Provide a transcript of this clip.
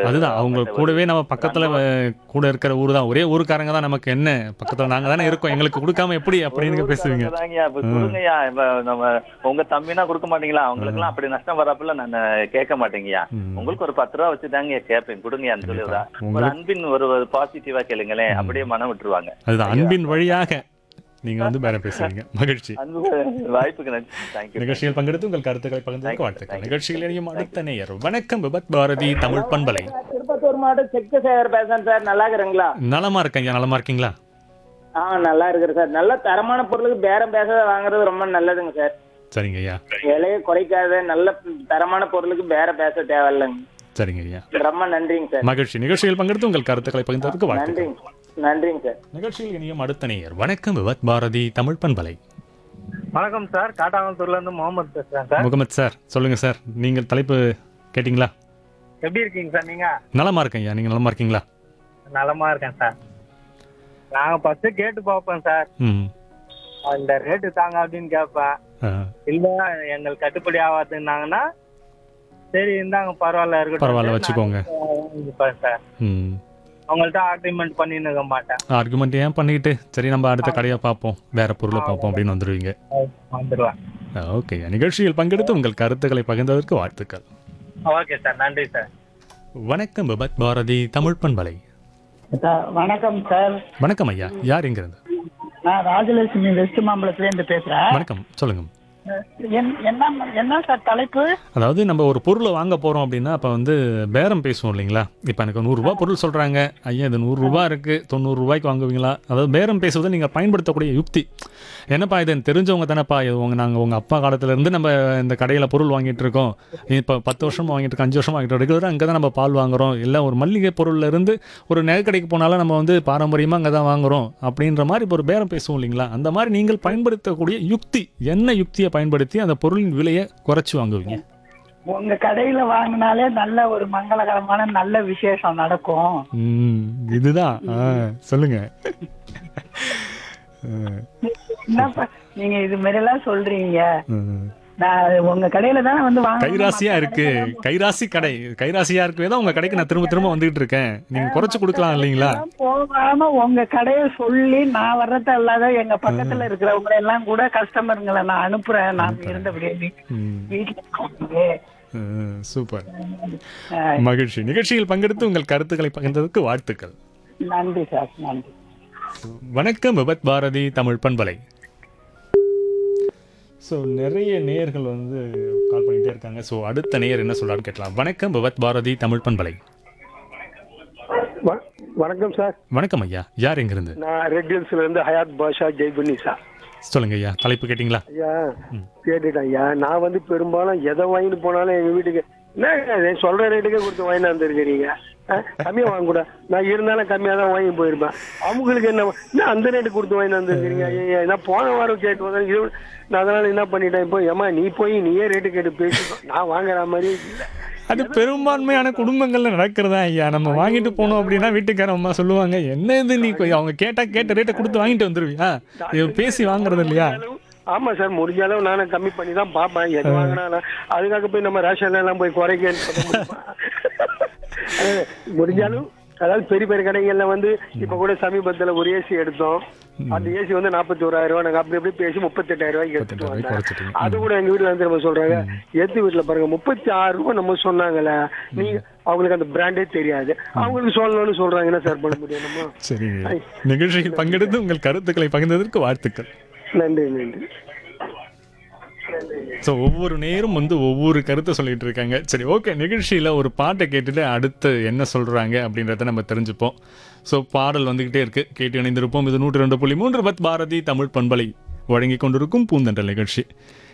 அதுதான் அவங்க கூடவே நம்ம பக்கத்துல அஹ், கூட இருக்கிற ஊர் தான் ஒரே ஊருக்காரங்க தான் நமக்கு என்ன பக்கத்துல நாங்க தானே இருக்கோம் எங்களுக்கு கொடுக்காம எப்படி அப்படின்னு பேசுவீங்க தாங்கய்யா இப்ப கொடுங்கய்யா இப்ப நம்ம உங்க தம்பினா கொடுக்க மாட்டீங்களா அவங்களுக்கு எல்லாம் அப்படி நஷ்டம் வரப்பல நான் கேட்க மாட்டேங்கய்யா ம். உங்களுக்கு ஒரு பத்து ரூபா வச்சு தாங்க கேட்பேன் கொடுங்கய்யான்னு சொல்லிடுறா ஒரு உங்களுக்கு- அன்பின் ஒரு பாசிட்டிவா கேளுங்களேன் அப்படியே மனம் விட்டுருவாங்க அதுதான் அன்பின் வழியாக நீங்க வந்து பேர பேசுவீங்க மகிழ்ச்சி அன்பு வாய்ப்புக்கு நன்றி தேங்க்யூ நிகழ்ச்சியில் பங்கெடுத்து உங்கள் கருத்துக்களை பகிர்ந்ததற்கு வாழ்த்துக்கள் நிகழ்ச்சியில் இணையும் அடுத்த நேயர் வணக்கம் விபத் பாரதி தமிழ் பண்பலை திருப்பத்தூர் மாவட்டம் செக்கு சேகர் பேசுறேன் சார் நல்லா இருக்கிறீங்களா நலமா இருக்கேன் நலமா இருக்கீங்களா ஆ நல்லா இருக்கிறேன் சார் நல்ல தரமான பொருளுக்கு பேரம் பேச வாங்குறது ரொம்ப நல்லதுங்க சார் சரிங்க ஐயா விலையை குறைக்காத நல்ல தரமான பொருளுக்கு பேரம் பேச தேவையில்லைங்க சரிங்க ஐயா ரொம்ப நன்றிங்க சார் மகிழ்ச்சி நிகழ்ச்சியில் பங்கெடுத்து உங்கள் கருத்துக்களை பகிர்ந்ததற்கு வாழ்த்துக்கள் நன்றிங்க நன்றிங்க சார் நிகழ்ச்சியில் இனியும் அடுத்த நேயர் வணக்கம் விபத் பாரதி தமிழ் பண்பலை வணக்கம் சார் காட்டாமத்தூர்ல இருந்து முகமது பேசுறேன் சார் முகமது சார் சொல்லுங்க சார் நீங்கள் தலைப்பு கேட்டிங்களா எப்படி இருக்கீங்க சார் நீங்க நலமா இருக்கேன் ஐயா நீங்க நலமா இருக்கீங்களா நலமா இருக்கேன் சார் நாங்க ஃபர்ஸ்ட் கேட்டு பார்ப்போம் சார் ம் இந்த ரேட்டு தாங்க அப்படின்னு கேட்பேன் ஆ, இல்ல எங்களுக்கு கட்டுப்படி ஆகாதுன்னாங்கன்னா சரி இந்தாங்க பரவாயில்ல இருக்கட்டும் பரவாயில்ல வச்சுக்கோங்க வாங்கிப்பேன் சார் ம் அவங்கள்ட்ட ஆர்குமெண்ட் பண்ணின்னு இருக்க மாட்டேன் ஆர்குமெண்ட் ஏன் பண்ணிக்கிட்டு சரி நம்ம அடுத்த கடையை பார்ப்போம் வேற பொருளை பார்ப்போம் அப்படின்னு வந்துடுவீங்க வந்துடுவேன் ஓகே நிகழ்ச்சியில் பங்கெடுத்து உங்கள் கருத்துக்களை பகிர்ந்ததற்கு வாழ்த்துக்கள் ஓகே சார் நன்றி சார் வணக்கம் விபத் பாரதி தமிழ் பண்பலை வணக்கம் சார் வணக்கம் ஐயா யார் எங்கிருந்து நான் ராஜலட்சுமி வெஸ்ட் மாம்பலத்துல இருந்து பேசுறேன் வணக்கம் சொல்லுங்க என்ன என்ன சார் தலைப்பு அதாவது நம்ம ஒரு பொருளை வாங்க போகிறோம் அப்படின்னா அப்போ வந்து பேரம் பேசுவோம் இல்லைங்களா இப்போ எனக்கு நூறுரூவா பொருள் சொல்கிறாங்க ஐயா இது நூறுரூவா இருக்குது தொண்ணூறு ரூபாய்க்கு வாங்குவீங்களா அதாவது பேரம் பேசுவதை நீங்கள் பயன்படுத்தக்கூடிய யுக்தி என்னப்பா இது எனக்கு தெரிஞ்சவங்க தானேப்பா இது உங்கள் நாங்கள் உங்கள் அப்பா காலத்துலேருந்து நம்ம இந்த கடையில் பொருள் வாங்கிட்டு இருக்கோம் இப்போ பத்து வருஷம் வாங்கிட்டு இருக்கோம் அஞ்சு வருஷம் வாங்கிட்டு இருக்கோம் ரெகுலராக அங்கே தான் நம்ம பால் வாங்குறோம் இல்லை ஒரு மல்லிகை பொருள்ல இருந்து ஒரு நகை கடைக்கு போனாலும் நம்ம வந்து பாரம்பரியமாக அங்கே தான் வாங்குறோம் அப்படின்ற மாதிரி இப்போ ஒரு பேரம் பேசுவோம் இல்லைங்களா அந்த மாதிரி நீங்கள் பயன்படுத்தக்கூடிய யுக்தி என்ன யுக்தியை பயன்படுத்தி அந்த பொருளின் விலையை குறைச்சி வாங்குவீங்க உங்க கடையில வாங்கினாலே நல்ல ஒரு மங்களகரமான நல்ல விசேஷம் நடக்கும் ம், இதுதான் ஆ, சொல்லுங்க ஆ, என்னப்பா நீங்க இது மாதிரி எல்லாம் சொல்றீங்க ம். நான் உங்க கடையில தானே வந்து வாங்க கைராசியா இருக்கு கைராசி கடை கைராசியா இருக்கவே தான் உங்க கடைக்கு நான் திரும்ப திரும்ப வந்துகிட்டு இருக்கேன் நீங்க குறைச்சு கொடுக்கலாம் இல்லைங்களா போகாம உங்க கடைய சொல்லி நான் வர்றத இல்லாத எங்க பக்கத்துல இருக்கிறவங்க எல்லாம் கூட கஸ்டமருங்களை நான் அனுப்புறேன் நான் இருந்தபடியே வீ- ம், வீட்டுல இருக்கவங்க. ம், சூப்பர் அஹ், மகிழ்ச்சி நிகழ்ச்சியில் பங்கெடுத்து உங்கள் கருத்துக்களை பகிர்ந்ததற்கு வாழ்த்துக்கள் நன்றி சார் நன்றி வணக்கம் விபத் பாரதி தமிழ் பண்பலை ஸோ நிறைய நேயர்கள் வந்து கால் பண்ணிட்டே இருக்காங்க ஸோ அடுத்த நேயர் என்ன சொல்றாருன்னு கேட்கலாம் வணக்கம் விபத் பாரதி தமிழ் பண்பலை வ- வணக்கம் சார் வணக்கம் ஐயா யார் எங்கிருந்து நான் ரெட் ஹில்ஸ்ல இருந்து ஹயாத் பாஷா ஜெய்புன்னி சார் சொல்லுங்க ஐயா தலைப்பு கேட்டிங்களா ஐயா கேட்டுட்டேன் ஐயா நான் வந்து பெரும்பாலும் எதை வாங்கிட்டு போனாலும் எங்க வீட்டுக்கு என்ன இது, சொல்ற ரேட்டுக்கே கொடுத்து வாங்கிட்டு வந்துருக்கிறீங்க கம்மியா வாங்க கூட நான் இருந்தாலும் கம்மியா தான் வாங்கி போயிருப்பேன் அவங்களுக்கு என்ன என்ன அந்த ரேட்டு கொடுத்து வாங்கிட்டு வந்துருக்கிறீங்க ஐயா நான் போன வாரம் கேட்டு வந்தேன் இது நான் அதனால என்ன பண்ணிட்டேன் இப்போ ஏமா நீ போய் நீயே ரேட்டு கேட்டு பேசிக்கோ நான் வாங்குற மாதிரி இல்லை அது பெரும்பான்மையான குடும்பங்கள்ல நடக்கிறதா ஐயா நம்ம வாங்கிட்டு போனோம் அப்படின்னா வீட்டுக்கார அம்மா சொல்லுவாங்க என்ன இது நீ கொ- அவங்க கேட்டா கேட்ட ரேட்டை கொடுத்து வாங்கிட்டு வந்துருவியா இது பேசி வாங்குறது இல்லையா ஆமா சார் முடிஞ்ச அளவு நானும் கம்மி பண்ணி தான் பார்ப்பேன் எது வாங்கினா அதுக்காக போய் நம்ம ரேஷன் எல்லாம் போய் குறைக்கன்னு சொல்ல முடியுமா? அதாவது முடிஞ்ச அளவு அதாவது பெரிய பெரிய கடைகள்ல வந்து இப்ப கூட சமீபத்துல ஒரு ஏசி எடுத்தோம் அந்த ஏசி வந்து நாற்பத்தி ஓராயிரம் ரூபாய் நாங்க அப்படி அப்படி பேசி முப்பத்தெட்டாயிரம் ரூபாய்க்கு எடுத்துட்டு ரூபாய்க்கு வந்தேன் குறைச்சிட்டீங்க. அது கூட எங்க வீட்டுல வந்து நம்ம சொல்றாங்க எத்து வீட்டுல பாருங்க முப்பத்தி ஆறு ரூபாய் நம்ம சொன்னாங்கல்ல நீங்க அவங்களுக்கு அந்த பிராண்டே தெரியாது அவங்களுக்கு சொல்லணும்னு சொல்றாங்க என்ன சார் பண்ண முடியும் நம்ம சரிங்க நிகழ்ச்சியில் பங்கெடுத்து உங்கள் கருத்துக்களை பகிர்ந்ததற்கு வாழ்த்துக்கள் நன்றி நன்றி ஸோ ஒவ்வொரு நேரும் வந்து ஒவ்வொரு கருத்தை சொல்லிட்டு இருக்காங்க சரி ஓகே நிகழ்ச்சியில் ஒரு பாட்டை கேட்டுட்டு அடுத்து என்ன சொல்கிறாங்க அப்படின்றத நம்ம தெரிஞ்சுப்போம் ஸோ பாடல் வந்துக்கிட்டே இருக்கு கேட்டு இணைந்திருப்போம் இது நூற்றி ரெண்டு புள்ளி மூன்று பத் பாரதி தமிழ் பண்பலை வழங்கி கொண்டிருக்கும் பூந்தண்டல் நிகழ்ச்சி